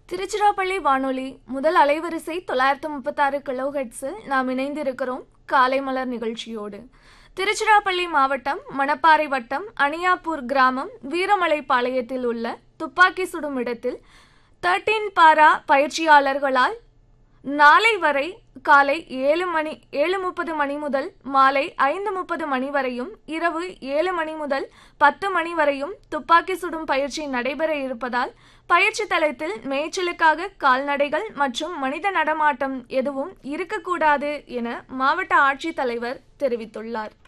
திருச்சிராப்பள்ளி வானொலி முதல் அலைவரிசை தொள்ளாயிரத்து முப்பத்தாறு கிலோஹெட்ஸில் நாம் இணைந்திருக்கிறோம் காலை மலர் நிகழ்ச்சியோடு திருச்சிராப்பள்ளி மாவட்டம் மணப்பாறை வட்டம் அணியாப்பூர் கிராமம் வீரமலைப்பாளையத்தில் உள்ள துப்பாக்கி சுடும் இடத்தில் தேர்ட்டீன் பாரா பயிற்சியாளர்களால் நாளை வரை காலை ஏழு மணி ஏழு முப்பது மணி முதல் மாலை ஐந்து முப்பது மணி வரையும் இரவு ஏழு மணி முதல் பத்து மணி வரையும் துப்பாக்கி சுடும் பயிற்சி நடைபெற இருப்பதால் பயிற்சி தளத்தில் மேய்ச்சலுக்காக கால்நடைகள் மற்றும் மனித நடமாட்டம் எதுவும் இருக்கக்கூடாது என மாவட்ட ஆட்சித்தலைவர் தெரிவித்துள்ளார்